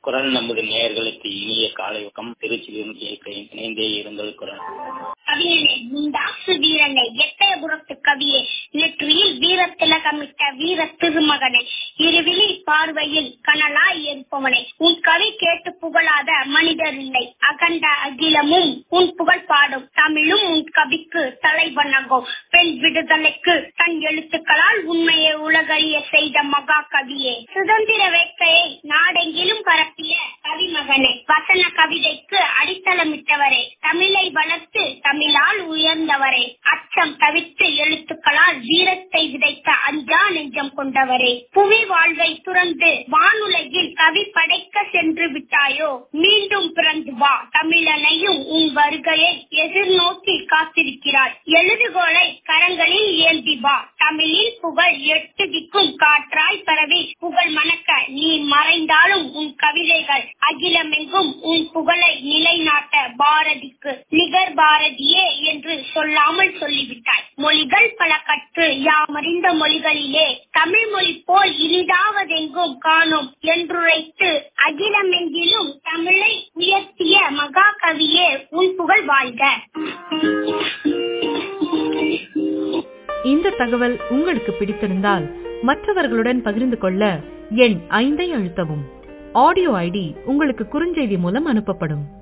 குரல் நமது நேயர்களுக்கு இனிய காலை வக்கம் திருச்சியிலிருந்து கேட்கிறேன் இணைந்தே இருங்கள் குரல் கவியனே முண்டாசு வீரனே எட்டயபுரத்து கவியே நெற்றியில் வீரத்திலகமிட்ட வீர திருமகனே இருவிழி பார்வையில் கனலாய் இருப்பவனே உன் கவி கேட்டு புகழாத மனிதர் இல்லை அகண்ட அகிலமும் உன் புகழ் பாடும் தமிழும் உன் கவிக்கு தலைவணங்கும் பெண் விடுதலைக்கு தன் எழுத்துக்களால் உண்மையை உலகறிய செய்த மகா கவியே சுதந்திர வேட்கையை நாடெங்கிலும் பரப்பிய கவிமகனே வசன கவிதைக்கு அடித்தளமிட்டவரே தமிழை வளர்த்து தமிழால் உயர்ந்தவரே அச்சம் தவிர்த்து எழுத்துக்களால் வீரத்தை விதைத்த அஞ்சா நெஞ்சம் கொண்டவரே புவி வாழ்வை துறந்து வானுலகில் கவி படைக்க சென்று விட்டாயோ மீண்டும் பிறந்து வா தமிழனையும் உன் வருகையை எதிர்நோக்கி காத்திருக்கிறாய் எழுதுகோலை கரங்களில் ஏந்தி வா தமிழில் புகழ் எட்டு திக்கும் காற்றாய் பரவி புகழ் மணக்க நீ மறைந்தாலும் உன் கவிதைகள் அகிலமெங்கும் உன் புகழை நிலைநாட்ட பாரதிக்கு நிகர் பாரதியே என்று சொல்லாமல் சொல்லிவிட்டாய் மொழிகள் பல கற்று யாமறிந்த மொழிகளிலே தமிழ் மொழி போல் இனிதாவதெங்கும் காணும் என்றுரைத்து அகிலமெங்கிலும் தமிழை உயர்த்திய மகா கவியே உன் புகழ் வாழ்க இந்த தகவல் உங்களுக்கு பிடித்திருந்தால் மற்றவர்களுடன் பகிர்ந்து கொள்ள எண் ஐந்தை அழுத்தவும் ஆடியோ ஐடி உங்களுக்கு குறுஞ்செய்தி மூலம் அனுப்பப்படும்